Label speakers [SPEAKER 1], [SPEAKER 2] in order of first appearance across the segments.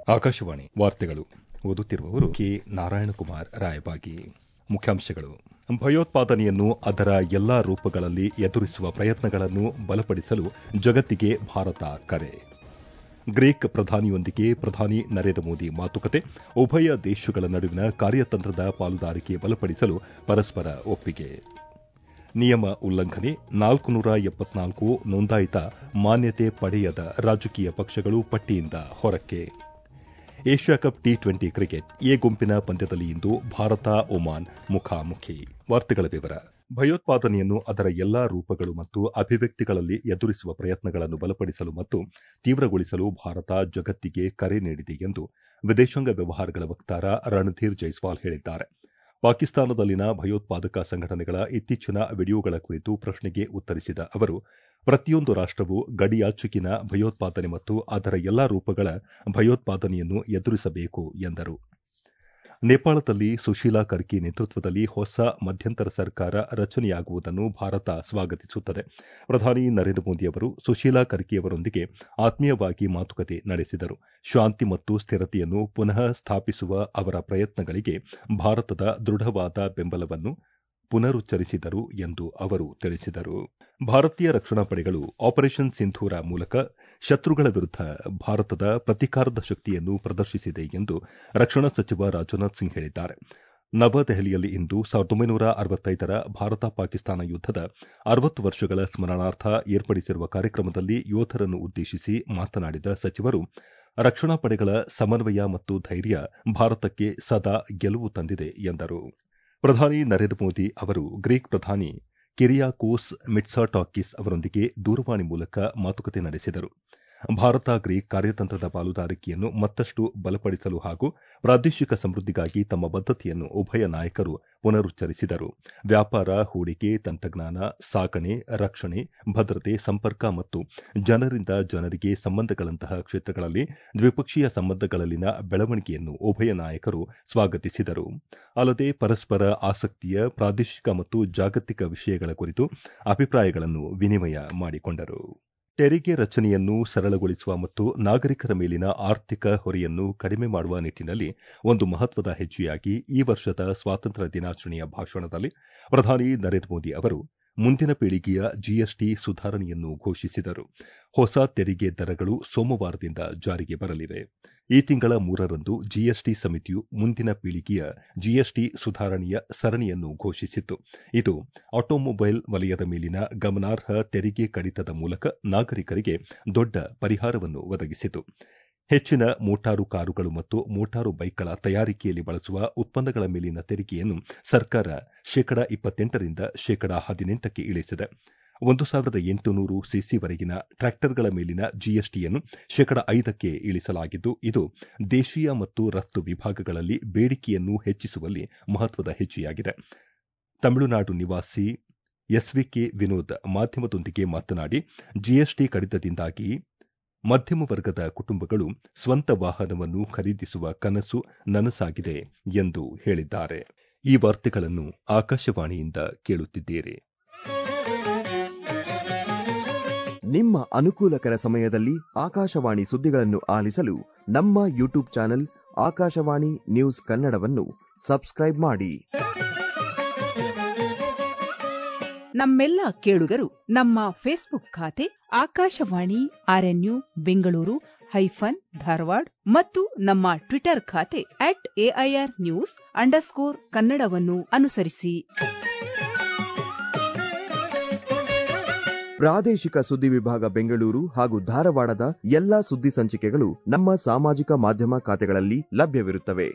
[SPEAKER 1] ಆಕಾಶವಾಣಿ ವಾರ್ತೆಗಳು ಓದುತ್ತಿರುವವರು ಕೆ ನಾರಾಯಣಕುಮಾರ್ ರಾಯಬಾಗಿ ಮುಖ್ಯಾಂಶಗಳು ಭಯೋತ್ಪಾದನೆಯನ್ನು ಅದರ ಎಲ್ಲಾ ರೂಪಗಳಲ್ಲಿ ಎದುರಿಸುವ ಪ್ರಯತ್ನಗಳನ್ನು ಬಲಪಡಿಸಲು ಜಗತ್ತಿಗೆ ಭಾರತ ಕರೆ ಗ್ರೀಕ್ ಪ್ರಧಾನಿಯೊಂದಿಗೆ ಪ್ರಧಾನಿ ನರೇಂದ್ರ ಮೋದಿ ಮಾತುಕತೆ ಉಭಯ ದೇಶಗಳ ನಡುವಿನ ಕಾರ್ಯತಂತ್ರದ ಪಾಲುದಾರಿಕೆ ಬಲಪಡಿಸಲು ಪರಸ್ಪರ ಒಪ್ಪಿಗೆ ನಿಯಮ ಉಲ್ಲಂಘನೆ ನಾಲ್ಕು ನೂರ ಎಪ್ಪತ್ನಾಲ್ಕು ನೋಂದಾಯಿತ ಮಾನ್ಯತೆ ಪಡೆಯದ ರಾಜಕೀಯ ಪಕ್ಷಗಳು ಪಟ್ಟಿಯಿಂದ ಹೊರಕ್ಕೆ Asia cup T twenty cricket A ಗುಂಪಿನ ಪಂದ್ಯದಲ್ಲಿ ಇಂದು ಭಾರತ ಒಮಾನ್ ಮುಖಾಮುಖಿ ವಾರ್ತೆಗಳ ವಿವರ ಭಯೋತ್ಪಾದನೆಯನ್ನು ಅದರ ಎಲ್ಲಾ ರೂಪಗಳು ಮತ್ತು ಅಭಿವ್ಯಕ್ತಿಗಳಲ್ಲಿ ಎದುರಿಸುವ ಪ್ರಯತ್ನಗಳನ್ನು ಬಲಪಡಿಸಲು ಮತ್ತು ತೀವ್ರಗೊಳಿಸಲು ಭಾರತ ಜಗತ್ತಿಗೆ ಕರೆ ನೀಡಿದೆ ಎಂದು ವಿದೇಶಾಂಗ ವ್ಯವಹಾರಗಳ ವಕ್ತಾರ ರಣಧೀರ್ ಜೈಸ್ವಾಲ್ ಹೇಳಿದ್ದಾರೆ ಪಾಕಿಸ್ತಾನದಲ್ಲಿನ ಭಯೋತ್ಪಾದಕ ಸಂಘಟನೆಗಳ ಇತ್ತೀಚಿನ ವಿಡಿಯೋಗಳ ಕುರಿತು ಪ್ರಶ್ನೆಗೆ ಉತ್ತರಿಸಿದ ಅವರು ಪ್ರತಿಯೊಂದು ರಾಷ್ಟವು ಗಡಿಯಾಚೆಗಿನ ಭಯೋತ್ಪಾದನೆ ಮತ್ತು ಅದರ ಎಲ್ಲಾ ರೂಪಗಳ ಭಯೋತ್ಪಾದನೆಯನ್ನು ಎದುರಿಸಬೇಕು ಎಂದರು ನೇಪಾಳದಲ್ಲಿ ಸುಶೀಲಾ ಕರ್ಕಿ ನೇತೃತ್ವದಲ್ಲಿ ಹೊಸ ಮಧ್ಯಂತರ ಸರ್ಕಾರ ರಚನೆಯಾಗುವುದನ್ನು ಭಾರತ ಸ್ವಾಗತಿಸುತ್ತದೆ ಪ್ರಧಾನಿ ನರೇಂದ್ರ ಮೋದಿ ಅವರು ಸುಶೀಲಾ ಕರ್ಕಿಯವರೊಂದಿಗೆ ಆತ್ಮೀಯವಾಗಿ ಮಾತುಕತೆ ನಡೆಸಿದರು ಶಾಂತಿ ಮತ್ತು ಸ್ಥಿರತೆಯನ್ನು ಪುನಃ ಸ್ಥಾಪಿಸುವ ಅವರ ಪ್ರಯತ್ನಗಳಿಗೆ ಭಾರತದ ದೃಢವಾದ ಬೆಂಬಲವನ್ನು ಪುನರುಚ್ಚರಿಸಿದರು ಎಂದು ಅವರು ತಿಳಿಸಿದರು ಭಾರತೀಯ ರಕ್ಷಣಾ ಪಡೆಗಳು ಆಪರೇಷನ್ ಸಿಂಧೂರ ಮೂಲಕ ಶತ್ರುಗಳ ವಿರುದ್ಧ ಭಾರತದ ಪ್ರತೀಕಾರದ ಶಕ್ತಿಯನ್ನು ಪ್ರದರ್ಶಿಸಿದೆ ಎಂದು ರಕ್ಷಣಾ ಸಚಿವ ರಾಜನಾಥ್ ಸಿಂಗ್ ಹೇಳಿದ್ದಾರೆ ನವದೆಹಲಿಯಲ್ಲಿ ಇಂದು ಸಾವಿರದ ಒಂಬೈನೂರ ಅರವತ್ತೈದರ ಭಾರತ ಪಾಕಿಸ್ತಾನ ಯುದ್ದದ ಅರವತ್ತು ವರ್ಷಗಳ ಸ್ಮರಣಾರ್ಥ ಏರ್ಪಡಿಸಿರುವ ಕಾರ್ಯಕ್ರಮದಲ್ಲಿ ಯೋಧರನ್ನು ಉದ್ದೇಶಿಸಿ ಮಾತನಾಡಿದ ಸಚಿವರು ರಕ್ಷಣಾ ಪಡೆಗಳ ಸಮನ್ವಯ ಮತ್ತು ಧೈರ್ಯ ಭಾರತಕ್ಕೆ ಸದಾ ಗೆಲುವು ತಂದಿದೆ ಎಂದರು ಪ್ರಧಾನಿ ನರೇಂದ್ರ ಮೋದಿ ಅವರು ಗ್ರೀಕ್ ಪ್ರಧಾನಿ ಕಿರಿಯಾಕೋಸ್ ಮಿಟ್ಸಾಟಾಕಿಸ್ ಅವರೊಂದಿಗೆ ದೂರವಾಣಿ ಮೂಲಕ ಮಾತುಕತೆ ನಡೆಸಿದರು ಭಾರತ ಗ್ರೀಕ್ ಕಾರ್ಯತಂತ್ರದ ಪಾಲುದಾರಿಕೆಯನ್ನು ಮತ್ತಷ್ಟು ಬಲಪಡಿಸಲು ಹಾಗೂ ಪ್ರಾದೇಶಿಕ ಸಮೃದ್ಧಿಗಾಗಿ ತಮ್ಮ ಬದ್ದತೆಯನ್ನು ಉಭಯ ನಾಯಕರು ಪುನರುಚ್ಚರಿಸಿದರು ವ್ಯಾಪಾರ ಹೂಡಿಕೆ ತಂತ್ರಜ್ಞಾನ ಸಾಗಣೆ ರಕ್ಷಣೆ ಭದ್ರತೆ ಸಂಪರ್ಕ ಮತ್ತು ಜನರಿಂದ ಜನರಿಗೆ ಸಂಬಂಧಗಳಂತಹ ಕ್ಷೇತ್ರಗಳಲ್ಲಿ ದ್ವಿಪಕ್ಷೀಯ ಸಂಬಂಧಗಳಲ್ಲಿನ ಬೆಳವಣಿಗೆಯನ್ನು ಉಭಯ ನಾಯಕರು ಸ್ವಾಗತಿಸಿದರು ಅಲ್ಲದೆ ಪರಸ್ಪರ ಆಸಕ್ತಿಯ ಪ್ರಾದೇಶಿಕ ಮತ್ತು ಜಾಗತಿಕ ವಿಷಯಗಳ ಕುರಿತು ಅಭಿಪ್ರಾಯಗಳನ್ನು ವಿನಿಮಯ ಮಾಡಿಕೊಂಡರು ತೆರಿಗೆ ರಚನೆಯನ್ನು ಸರಳಗೊಳಿಸುವ ಮತ್ತು ನಾಗರಿಕರ ಮೇಲಿನ ಆರ್ಥಿಕ ಹೊರೆಯನ್ನು ಕಡಿಮೆ ಮಾಡುವ ನಿಟ್ಟಿನಲ್ಲಿ ಒಂದು ಮಹತ್ವದ ಹೆಜ್ಜೆಯಾಗಿ ಈ ವರ್ಷದ ಸ್ವಾತಂತ್ರ್ಯ ದಿನಾಚರಣೆಯ ಭಾಷಣದಲ್ಲಿ ಪ್ರಧಾನಿ ನರೇಂದ್ರ ಮೋದಿ ಅವರು ಮುಂದಿನ ಪೀಳಿಗೆಯ ಜಿಎಸ್ಟಿ ಸುಧಾರಣೆಯನ್ನು ಘೋಷಿಸಿದರು ಹೊಸ ತೆರಿಗೆ ದರಗಳು ಸೋಮವಾರದಿಂದ ಜಾರಿಗೆ ಬರಲಿವೆ ಈ ತಿಂಗಳ ಮೂರರಂದು ಜಿಎಸ್ಟಿ ಸಮಿತಿಯು ಮುಂದಿನ ಪೀಳಿಗೆಯ ಜಿಎಸ್ಟಿ ಸುಧಾರಣೆಯ ಸರಣಿಯನ್ನು ಘೋಷಿಸಿತ್ತು ಇದು ಆಟೋಮೊಬೈಲ್ ವಲಯದ ಮೇಲಿನ ಗಮನಾರ್ಹ ತೆರಿಗೆ ಕಡಿತದ ಮೂಲಕ ನಾಗರಿಕರಿಗೆ ದೊಡ್ಡ ಪರಿಹಾರವನ್ನು ಒದಗಿಸಿತು ಹೆಚ್ಚಿನ ಮೋಟಾರು ಕಾರುಗಳು ಮತ್ತು ಮೋಟಾರು ಬೈಕ್ಗಳ ತಯಾರಿಕೆಯಲ್ಲಿ ಬಳಸುವ ಉತ್ಪನ್ನಗಳ ಮೇಲಿನ ತೆರಿಗೆಯನ್ನು ಸರ್ಕಾರ ಶೇಕಡ ಇಪ್ಪತ್ತೆಂಟರಿಂದ ಶೇಕಡ ಹದಿನೆಂಟಕ್ಕೆ ಇಳಿಸಿದೆ ಒಂದು ಸಾವಿರದ ಎಂಟುನೂರು ಸಿಸಿವರೆಗಿನ ಟ್ರ್ಯಾಕ್ಟರ್ಗಳ ಮೇಲಿನ ಜಿಎಸ್ಟಿಯನ್ನು ಶೇಕಡ ಐದಕ್ಕೆ ಇಳಿಸಲಾಗಿದ್ದು ಇದು ದೇಶೀಯ ಮತ್ತು ರಫ್ತು ವಿಭಾಗಗಳಲ್ಲಿ ಬೇಡಿಕೆಯನ್ನು ಹೆಚ್ಚಿಸುವಲ್ಲಿ ಮಹತ್ವದ ಹೆಜ್ಜೆಯಾಗಿದೆ ತಮಿಳುನಾಡು ನಿವಾಸಿ ಎಸ್ವಿಕೆ ವಿನೋದ್ ಮಾಧ್ಯಮದೊಂದಿಗೆ ಮಾತನಾಡಿ ಜಿಎಸ್ಟಿ ಕಡಿತದಿಂದಾಗಿ ಮಧ್ಯಮ ವರ್ಗದ ಕುಟುಂಬಗಳು ಸ್ವಂತ ವಾಹನವನ್ನು ಖರೀದಿಸುವ ಕನಸು ನನಸಾಗಿದೆ ಎಂದು ಹೇಳಿದ್ದಾರೆ ಈ ವಾರ್ತೆಗಳನ್ನು ಆಕಾಶವಾಣಿಯಿಂದ ಕೇಳುತ್ತಿದ್ದೀರಿ
[SPEAKER 2] ನಿಮ್ಮ ಅನುಕೂಲಕರ ಸಮಯದಲ್ಲಿ ಆಕಾಶವಾಣಿ ಸುದ್ದಿಗಳನ್ನು ಆಲಿಸಲು ನಮ್ಮ ಯೂಟ್ಯೂಬ್ ಚಾನೆಲ್ ಆಕಾಶವಾಣಿ ನ್ಯೂಸ್ ಕನ್ನಡವನ್ನು ಸಬ್ಸ್ಕ್ರೈಬ್ ಮಾಡಿ
[SPEAKER 3] ನಮ್ಮೆಲ್ಲ ಕೇಳುಗರು ನಮ್ಮ ಫೇಸ್ಬುಕ್ ಖಾತೆ ಆಕಾಶವಾಣಿ ಆರ್ಎನ್ಯು ಬೆಂಗಳೂರು ಹೈಫನ್ ಧಾರವಾಡ ಮತ್ತು ನಮ್ಮ ಟ್ವಿಟರ್ ಖಾತೆ ಅಟ್ ಎಐಆರ್ ನ್ಯೂಸ್ ಅಂಡರ್ಸ್ಕೋರ್ ಕನ್ನಡವನ್ನು ಅನುಸರಿಸಿ
[SPEAKER 2] ಪ್ರಾದೇಶಿಕ ಸುದ್ದಿ ವಿಭಾಗ ಬೆಂಗಳೂರು ಹಾಗೂ ಧಾರವಾಡದ ಎಲ್ಲಾ ಸುದ್ದಿ ಸಂಚಿಕೆಗಳು ನಮ್ಮ ಸಾಮಾಜಿಕ ಮಾಧ್ಯಮ ಖಾತೆಗಳಲ್ಲಿ ಲಭ್ಯವಿರುತ್ತವೆ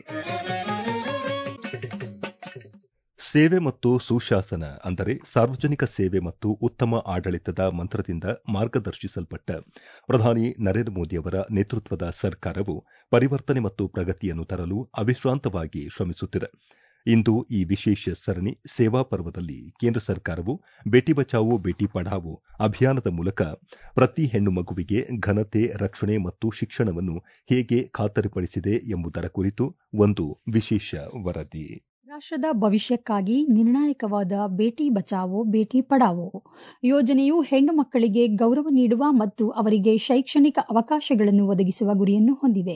[SPEAKER 1] ಸೇವೆ ಮತ್ತು ಸುಶಾಸನ ಅಂದರೆ ಸಾರ್ವಜನಿಕ ಸೇವೆ ಮತ್ತು ಉತ್ತಮ ಆಡಳಿತದ ಮಂತ್ರದಿಂದ ಮಾರ್ಗದರ್ಶಿಸಲ್ಪಟ್ಟ ಪ್ರಧಾನಿ ನರೇಂದ್ರ ಮೋದಿಯವರ ನೇತೃತ್ವದ ಸರ್ಕಾರವು ಪರಿವರ್ತನೆ ಮತ್ತು ಪ್ರಗತಿಯನ್ನು ತರಲು ಅವಿಶ್ರಾಂತವಾಗಿ ಶ್ರಮಿಸುತ್ತಿದೆ ಇಂದು ಈ ವಿಶೇಷ ಸರಣಿ ಸೇವಾ ಪರ್ವದಲ್ಲಿ ಕೇಂದ್ರ ಸರ್ಕಾರವು ಬೇಟಿ ಬಚಾವೋ ಬೇಟಿ ಪಢಾವೋ ಅಭಿಯಾನದ ಮೂಲಕ ಪ್ರತಿ ಹೆಣ್ಣು ಮಗುವಿಗೆ ಘನತೆ ರಕ್ಷಣೆ ಮತ್ತು ಶಿಕ್ಷಣವನ್ನು ಹೇಗೆ ಖಾತರಿಪಡಿಸಿದೆ ಎಂಬುದರ ಕುರಿತು ಒಂದು ವಿಶೇಷ ವರದಿ
[SPEAKER 4] ರಾಷ್ಟ್ರದ ಭವಿಷ್ಯಕ್ಕಾಗಿ ನಿರ್ಣಾಯಕವಾದ ಬೇಟಿ ಬಚಾವೋ ಬೇಟಿ ಪಡಾವೋ ಯೋಜನೆಯು ಹೆಣ್ಣು ಮಕ್ಕಳಿಗೆ ಗೌರವ ನೀಡುವ ಮತ್ತು ಅವರಿಗೆ ಶೈಕ್ಷಣಿಕ ಅವಕಾಶಗಳನ್ನು ಒದಗಿಸುವ ಗುರಿಯನ್ನು ಹೊಂದಿದೆ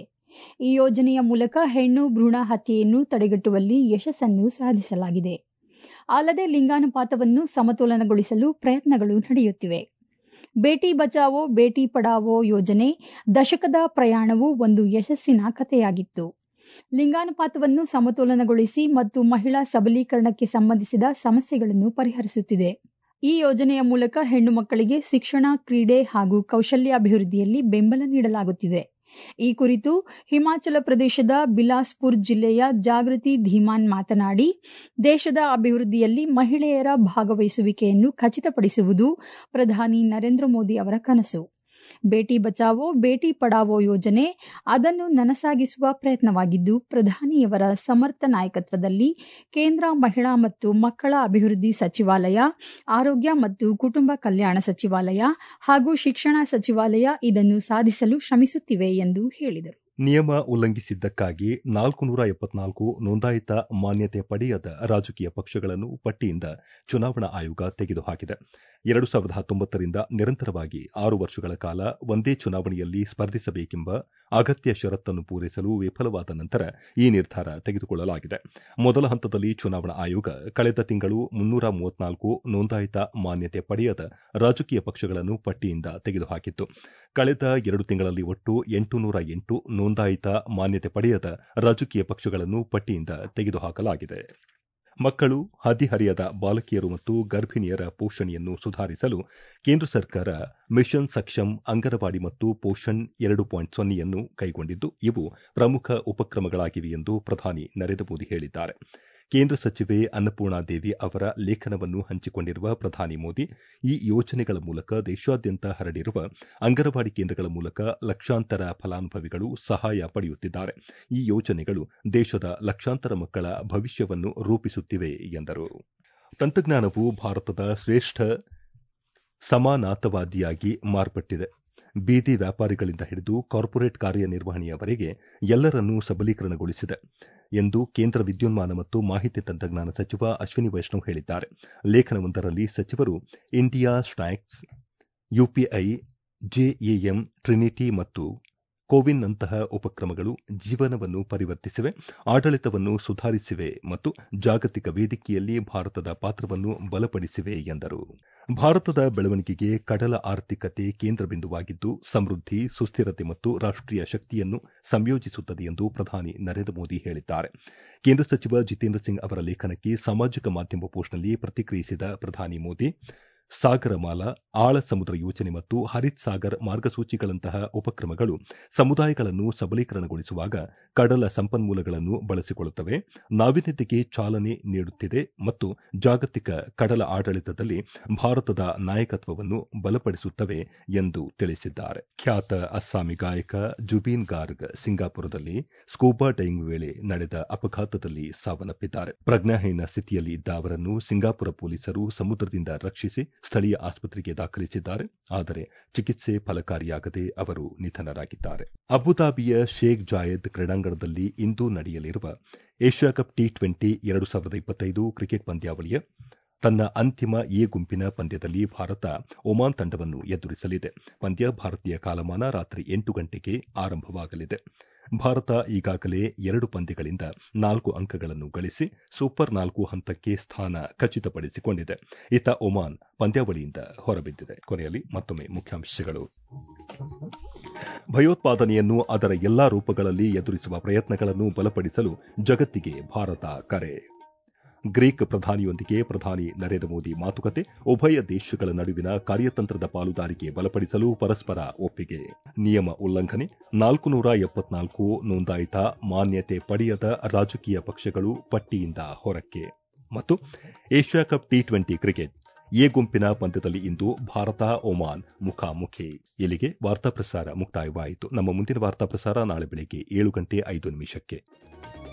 [SPEAKER 4] ಈ ಯೋಜನೆಯ ಮೂಲಕ ಹೆಣ್ಣು ಭ್ರೂಣ ಹತ್ಯೆಯನ್ನು ತಡೆಗಟ್ಟುವಲ್ಲಿ ಯಶಸ್ಸನ್ನು ಸಾಧಿಸಲಾಗಿದೆ ಅಲ್ಲದೆ ಲಿಂಗಾನುಪಾತವನ್ನು ಸಮತೋಲನಗೊಳಿಸಲು ಪ್ರಯತ್ನಗಳು ನಡೆಯುತ್ತಿವೆ ಬೇಟಿ ಬಚಾವೋ ಬೇಟಿ ಪಡಾವೋ ಯೋಜನೆ ದಶಕದ ಪ್ರಯಾಣವು ಒಂದು ಯಶಸ್ಸಿನ ಕಥೆಯಾಗಿತ್ತು ಲಿಂಗಾನುಪಾತವನ್ನು ಸಮತೋಲನಗೊಳಿಸಿ ಮತ್ತು ಮಹಿಳಾ ಸಬಲೀಕರಣಕ್ಕೆ ಸಂಬಂಧಿಸಿದ ಸಮಸ್ಯೆಗಳನ್ನು ಪರಿಹರಿಸುತ್ತಿದೆ ಈ ಯೋಜನೆಯ ಮೂಲಕ ಹೆಣ್ಣು ಮಕ್ಕಳಿಗೆ ಶಿಕ್ಷಣ ಕ್ರೀಡೆ ಹಾಗೂ ಕೌಶಲ್ಯಾಭಿವೃದ್ಧಿಯಲ್ಲಿ ಬೆಂಬಲ ನೀಡಲಾಗುತ್ತಿದೆ ಈ ಕುರಿತು ಹಿಮಾಚಲ ಪ್ರದೇಶದ ಬಿಲಾಸ್ಪುರ್ ಜಿಲ್ಲೆಯ ಜಾಗೃತಿ ಧೀಮಾನ್ ಮಾತನಾಡಿ ದೇಶದ ಅಭಿವೃದ್ಧಿಯಲ್ಲಿ ಮಹಿಳೆಯರ ಭಾಗವಹಿಸುವಿಕೆಯನ್ನು ಖಚಿತಪಡಿಸುವುದು ಪ್ರಧಾನಿ ನರೇಂದ್ರ ಮೋದಿ ಅವರ ಕನಸು ಬೇಟಿ ಬಚಾವೋ ಬೇಟಿ ಪಡಾವೋ ಯೋಜನೆ ಅದನ್ನು ನನಸಾಗಿಸುವ ಪ್ರಯತ್ನವಾಗಿದ್ದು ಪ್ರಧಾನಿಯವರ ಸಮರ್ಥ ನಾಯಕತ್ವದಲ್ಲಿ ಕೇಂದ್ರ ಮಹಿಳಾ ಮತ್ತು ಮಕ್ಕಳ ಅಭಿವೃದ್ಧಿ ಸಚಿವಾಲಯ ಆರೋಗ್ಯ ಮತ್ತು ಕುಟುಂಬ ಕಲ್ಯಾಣ ಸಚಿವಾಲಯ ಹಾಗೂ ಶಿಕ್ಷಣ ಸಚಿವಾಲಯ ಇದನ್ನು ಸಾಧಿಸಲು ಶ್ರಮಿಸುತ್ತಿವೆ ಎಂದು ಹೇಳಿದರು
[SPEAKER 1] ನಿಯಮ ಉಲ್ಲಂಘಿಸಿದ್ದಕ್ಕಾಗಿ ನಾಲ್ಕು ನೂರ ಎಪ್ಪತ್ನಾಲ್ಕು ನೋಂದಾಯಿತ ಮಾನ್ಯತೆ ಪಡೆಯದ ರಾಜಕೀಯ ಪಕ್ಷಗಳನ್ನು ಪಟ್ಟಿಯಿಂದ ಚುನಾವಣಾ ಆಯೋಗ ತೆಗೆದುಹಾಕಿದೆ ಎರಡು ಸಾವಿರದ ಹತ್ತೊಂಬತ್ತರಿಂದ ನಿರಂತರವಾಗಿ ಆರು ವರ್ಷಗಳ ಕಾಲ ಒಂದೇ ಚುನಾವಣೆಯಲ್ಲಿ ಸ್ಪರ್ಧಿಸಬೇಕೆಂಬ ಅಗತ್ಯ ಷರತ್ತನ್ನು ಪೂರೈಸಲು ವಿಫಲವಾದ ನಂತರ ಈ ನಿರ್ಧಾರ ತೆಗೆದುಕೊಳ್ಳಲಾಗಿದೆ ಮೊದಲ ಹಂತದಲ್ಲಿ ಚುನಾವಣಾ ಆಯೋಗ ಕಳೆದ ತಿಂಗಳು ಮುನ್ನೂರ ಮೂವತ್ನಾಲ್ಕು ನೋಂದಾಯಿತ ಮಾನ್ಯತೆ ಪಡೆಯದ ರಾಜಕೀಯ ಪಕ್ಷಗಳನ್ನು ಪಟ್ಟಿಯಿಂದ ತೆಗೆದುಹಾಕಿತ್ತು ಕಳೆದ ಎರಡು ತಿಂಗಳಲ್ಲಿ ಒಟ್ಟು ಎಂಟುನೂರ ಎಂಟು ನೋಂದಾಯಿತ ಮಾನ್ಯತೆ ಪಡೆಯದ ರಾಜಕೀಯ ಪಕ್ಷಗಳನ್ನು ಪಟ್ಟಿಯಿಂದ ತೆಗೆದುಹಾಕಲಾಗಿದೆ ಮಕ್ಕಳು ಹದಿಹರಿಯದ ಬಾಲಕಿಯರು ಮತ್ತು ಗರ್ಭಿಣಿಯರ ಪೋಷಣೆಯನ್ನು ಸುಧಾರಿಸಲು ಕೇಂದ್ರ ಸರ್ಕಾರ ಮಿಷನ್ ಸಕ್ಷಮ್ ಅಂಗನವಾಡಿ ಮತ್ತು ಪೋಷಣ್ ಎರಡು ಪಾಯಿಂಟ್ ಸೊನ್ನೆಯನ್ನು ಕೈಗೊಂಡಿದ್ದು ಇವು ಪ್ರಮುಖ ಉಪಕ್ರಮಗಳಾಗಿವೆ ಎಂದು ಪ್ರಧಾನಿ ನರೇಂದ್ರ ಮೋದಿ ಹೇಳಿದ್ದಾರೆ ಕೇಂದ್ರ ಸಚಿವೆ ಅನ್ನಪೂರ್ಣಾ ದೇವಿ ಅವರ ಲೇಖನವನ್ನು ಹಂಚಿಕೊಂಡಿರುವ ಪ್ರಧಾನಿ ಮೋದಿ ಈ ಯೋಜನೆಗಳ ಮೂಲಕ ದೇಶಾದ್ಯಂತ ಹರಡಿರುವ ಅಂಗನವಾಡಿ ಕೇಂದ್ರಗಳ ಮೂಲಕ ಲಕ್ಷಾಂತರ ಫಲಾನುಭವಿಗಳು ಸಹಾಯ ಪಡೆಯುತ್ತಿದ್ದಾರೆ ಈ ಯೋಜನೆಗಳು ದೇಶದ ಲಕ್ಷಾಂತರ ಮಕ್ಕಳ ಭವಿಷ್ಯವನ್ನು ರೂಪಿಸುತ್ತಿವೆ ಎಂದರು ತಂತ್ರಜ್ಞಾನವು ಭಾರತದ ಶ್ರೇಷ್ಠ ಸಮಾನಾತವಾದಿಯಾಗಿ ಮಾರ್ಪಟ್ಟಿದೆ ಬೀದಿ ವ್ಯಾಪಾರಿಗಳಿಂದ ಹಿಡಿದು ಕಾರ್ಪೊರೇಟ್ ಕಾರ್ಯನಿರ್ವಹಣೆಯವರೆಗೆ ಎಲ್ಲರನ್ನೂ ಸಬಲೀಕರಣಗೊಳಿಸಿದೆ ಎಂದು ಕೇಂದ್ರ ವಿದ್ಯುನ್ಮಾನ ಮತ್ತು ಮಾಹಿತಿ ತಂತ್ರಜ್ಞಾನ ಸಚಿವ ಅಶ್ವಿನಿ ವೈಷ್ಣವ್ ಹೇಳಿದ್ದಾರೆ ಲೇಖನವೊಂದರಲ್ಲಿ ಸಚಿವರು India stacks UPI JAM trinity ಮತ್ತು ಕೋವಿನ್ನಂತಹ ಉಪಕ್ರಮಗಳು ಜೀವನವನ್ನು ಪರಿವರ್ತಿಸಿವೆ ಆಡಳಿತವನ್ನು ಸುಧಾರಿಸಿವೆ ಮತ್ತು ಜಾಗತಿಕ ವೇದಿಕೆಯಲ್ಲಿ ಭಾರತದ ಪಾತ್ರವನ್ನು ಬಲಪಡಿಸಿವೆ ಎಂದರು ಭಾರತದ ಬೆಳವಣಿಗೆಗೆ ಕಡಲ ಆರ್ಥಿಕತೆ ಕೇಂದ್ರ ಬಿಂದುವಾಗಿದ್ದು ಸಮೃದ್ಧಿ ಸುಸ್ಥಿರತೆ ಮತ್ತು ರಾಷ್ಟೀಯ ಶಕ್ತಿಯನ್ನು ಸಂಯೋಜಿಸುತ್ತದೆ ಎಂದು ಪ್ರಧಾನಿ ನರೇಂದ್ರ ಮೋದಿ ಹೇಳಿದ್ದಾರೆ ಕೇಂದ್ರ ಸಚಿವ ಜಿತೇಂದ್ರ ಸಿಂಗ್ ಅವರ ಲೇಖನಕ್ಕೆ ಸಾಮಾಜಿಕ ಮಾಧ್ಯಮ ಪೋಸ್ಟ್ನಲ್ಲಿ ಪ್ರತಿಕ್ರಿಯಿಸಿದ ಪ್ರಧಾನಿ ಮೋದಿ ಸಾಗರಮಾಲಾ ಆಳ ಸಮುದ್ರ ಯೋಜನೆ ಮತ್ತು ಹರಿತ್ ಸಾಗರ್ ಮಾರ್ಗಸೂಚಿಗಳಂತಹ ಉಪಕ್ರಮಗಳು ಸಮುದಾಯಗಳನ್ನು ಸಬಲೀಕರಣಗೊಳಿಸುವಾಗ ಕಡಲ ಸಂಪನ್ಮೂಲಗಳನ್ನು ಬಳಸಿಕೊಳ್ಳುತ್ತವೆ ನಾವೀನ್ಯತೆಗೆ ಚಾಲನೆ ನೀಡುತ್ತಿದೆ ಮತ್ತು ಜಾಗತಿಕ ಕಡಲ ಆಡಳಿತದಲ್ಲಿ ಭಾರತದ ನಾಯಕತ್ವವನ್ನು ಬಲಪಡಿಸುತ್ತವೆ ಎಂದು ತಿಳಿಸಿದ್ದಾರೆ ಖ್ಯಾತ ಅಸ್ಸಾಮಿ ಗಾಯಕ ಜುಬೀನ್ ಗಾರ್ಗ್ ಸಿಂಗಾಪುರದಲ್ಲಿ ಸ್ಕೂಬಾ ಡೈವಿಂಗ್ ವೇಳೆ ನಡೆದ ಅಪಘಾತದಲ್ಲಿ ಸಾವನ್ನಪ್ಪಿದ್ದಾರೆ ಪ್ರಜ್ಞಾಹೀನ ಸ್ಥಿತಿಯಲ್ಲಿ ಇದ್ದ ಅವರನ್ನು ಸಿಂಗಾಪುರ ಪೊಲೀಸರು ಸಮುದ್ರದಿಂದ ರಕ್ಷಿಸಿ ಸ್ಥಳೀಯ ಆಸ್ಪತ್ರೆಗೆ ದಾಖಲಿಸಿದ್ದಾರೆ ಆದರೆ ಚಿಕಿತ್ಸೆ ಫಲಕಾರಿಯಾಗದೆ ಅವರು ನಿಧನರಾಗಿದ್ದಾರೆ ಅಬುದಾಬಿಯ ಶೇಖ್ ಜಾಯದ್ ಕ್ರೀಡಾಂಗಣದಲ್ಲಿ ಇಂದು ನಡೆಯಲಿರುವ ಏಷ್ಯಾ ಕಪ್ ಟಿ ಟ್ವೆಂಟಿ ಎರಡು ಸಾವಿರದ ಇಪ್ಪತ್ತೈದು ಕ್ರಿಕೆಟ್ ಪಂದ್ಯಾವಳಿಯ ತನ್ನ ಅಂತಿಮ ಎ ಗುಂಪಿನ ಪಂದ್ಯದಲ್ಲಿ ಭಾರತ ಒಮಾನ್ ತಂಡವನ್ನು ಎದುರಿಸಲಿದೆ ಪಂದ್ಯ ಭಾರತೀಯ ಕಾಲಮಾನ ರಾತ್ರಿ ಎಂಟು ಗಂಟೆಗೆ ಆರಂಭವಾಗಲಿದೆ ಭಾರತ ಈಗಾಗಲೇ ಎರಡು ಪಂದ್ಯಗಳಿಂದ ನಾಲ್ಕು ಅಂಕಗಳನ್ನು ಗಳಿಸಿ ಸೂಪರ್ ನಾಲ್ಕು ಹಂತಕ್ಕೆ ಸ್ಥಾನ ಖಚಿತಪಡಿಸಿಕೊಂಡಿದೆ ಇತ್ತ ಒಮಾನ್ ಪಂದ್ಯಾವಳಿಯಿಂದ ಹೊರಬಿದ್ದಿದೆ ಕೊನೆಯಲ್ಲಿ ಮತ್ತೊಮ್ಮೆ ಮುಖ್ಯಾಂಶಗಳು ಭಯೋತ್ಪಾದನೆಯನ್ನು ಅದರ ಎಲ್ಲಾ ರೂಪಗಳಲ್ಲಿ ಎದುರಿಸುವ ಪ್ರಯತ್ನಗಳನ್ನು ಬಲಪಡಿಸಲು ಜಗತ್ತಿಗೆ ಭಾರತ ಕರೆ ಗ್ರೀಕ್ ಪ್ರಧಾನಿಯೊಂದಿಗೆ ಪ್ರಧಾನಿ ನರೇಂದ್ರ ಮೋದಿ ಮಾತುಕತೆ ಉಭಯ ದೇಶಗಳ ನಡುವಿನ ಕಾರ್ಯತಂತ್ರದ ಪಾಲುದಾರಿಕೆ ಬಲಪಡಿಸಲು ಪರಸ್ಪರ ಒಪ್ಪಿಗೆ ನಿಯಮ ಉಲ್ಲಂಘನೆ ನಾಲ್ಕು ನೂರ ಎಪ್ಪತ್ನಾಲ್ಕು ನೋಂದಾಯಿತ ಮಾನ್ಯತೆ ಪಡೆಯದ ರಾಜಕೀಯ ಪಕ್ಷಗಳು ಪಟ್ಟಿಯಿಂದ ಹೊರಕ್ಕೆ ಮತ್ತು Asia cup T twenty cricket A ಗುಂಪಿನ ಪಂದ್ಯದಲ್ಲಿ ಇಂದು ಭಾರತ ಒಮಾನ್ ಮುಖಾಮುಖಿ ಇಲ್ಲಿಗೆ ವಾರ್ತಾ ಪ್ರಸಾರ ಮುಕ್ತಾಯವಾಯಿತು ನಮ್ಮ ಮುಂದಿನ ವಾರ್ತಾ ಪ್ರಸಾರ ನಾಳೆ ಬೆಳಗ್ಗೆ ಏಳು ಗಂಟೆ ಐದು ನಿಮಿಷಕ್ಕೆ